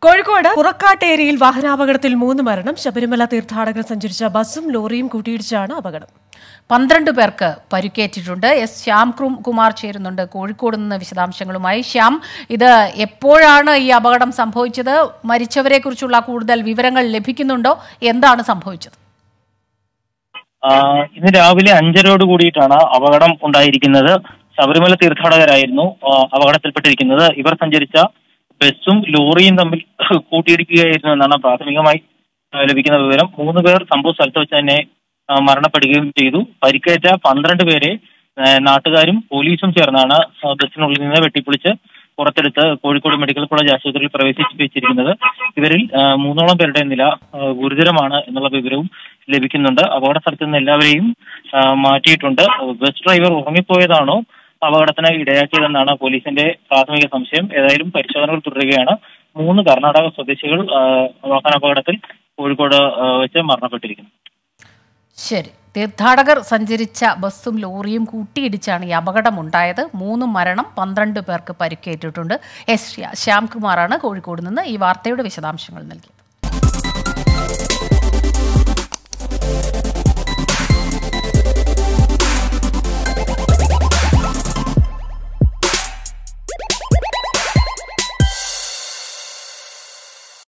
കോഴിക്കോട് പുറക്കാട്ടേരിയിൽ വാഹനാപകടത്തിൽ മൂന്ന് മരണം ശബരിമല തീർത്ഥാടകർ സഞ്ചരിച്ച ബസ്സും ലോറിയും കൂട്ടിയിടിച്ചാണ് അപകടം പന്ത്രണ്ട് പേർക്ക് പരിക്കേറ്റിട്ടുണ്ട് എസ് ശ്യാം ക്രു- കുമാർ ചേരുന്നുണ്ട് കോഴിക്കോട് നിന്ന് വിശദാംശങ്ങളുമായി ശ്യാം ഇത് എപ്പോഴാണ് ഈ അപകടം സംഭവിച്ചത് മരിച്ചവരെ കുറിച്ചുള്ള കൂടുതൽ വിവരങ്ങൾ ലഭിക്കുന്നുണ്ടോ എന്താണ് സംഭവിച്ചത് ആ, ഇന്ന് രാവിലെ അഞ്ചരോട് കൂടിയിട്ടാണ് അപകടം ഉണ്ടായിരിക്കുന്നത് ശബരിമല തീർത്ഥാടകരായിരുന്നു ആ, അപകടത്തിൽപ്പെട്ടിരിക്കുന്നത് ഇവർ സഞ്ചരിച്ച ബസ്സും ലോറിയും തമ്മിൽ കൂട്ടിയിടിക്കുകയായിരുന്നു എന്നാണ് പ്രാഥമികമായി ആ, ലഭിക്കുന്ന വിവരം മൂന്ന് പേർ സംഭവ സ്ഥലത്ത് വെച്ച് തന്നെ ആ, മരണപ്പെടുകയും ചെയ്തു പരിക്കേറ്റ പന്ത്രണ്ട് പേരെ ആ, നാട്ടുകാരും പോലീസും ചേർന്നാണ് ആ, ബസ്സിനുള്ളിൽ നിന്ന് വെട്ടിപ്പൊളിച്ച് പുറത്തെടുത്ത് കോഴിക്കോട് മെഡിക്കൽ കോളേജ് ആശുപത്രിയിൽ പ്രവേശിപ്പിച്ചിരിക്കുന്നത് ഇവരിൽ ആ, മൂന്നോളം പേരുടെ നില ആ, ഗുരുതരമാണ് എന്നുള്ള വിവരവും ലഭിക്കുന്നുണ്ട് അപകട സ്ഥലത്ത് നിന്ന് എല്ലാവരെയും ആ, മാറ്റിയിട്ടുണ്ട് ബസ് ഡ്രൈവർ ഉറങ്ങിപ്പോയതാണോ അപകടത്തിന് ഇടയാക്കിയതെന്നാണ് പോലീസിന്റെ പ്രാഥമിക സംശയം ഏതായാലും പരിശോധനകൾ തുടരുകയാണ് മൂന്ന് കർണാടക സ്വദേശികൾ ആ, വാഹനാപകടത്തിൽ കോഴിക്കോട് ആ, വെച്ച് മരണപ്പെട്ടിരിക്കുന്നു ശരി തീർത്ഥാടകർ സഞ്ചരിച്ച ബസ്സും ലോറിയും കൂട്ടിയിടിച്ചാണ് ഈ അപകടമുണ്ടായത് മൂന്ന് മരണം പന്ത്രണ്ട് പേർക്ക് പരിക്കേറ്റിട്ടുണ്ട് എസ് ശ്യാ- ശ്യാംകുമാറാണ് കോഴിക്കോട് നിന്ന് ഈ വാർത്തയുടെ വിശദാംശങ്ങൾ നൽകി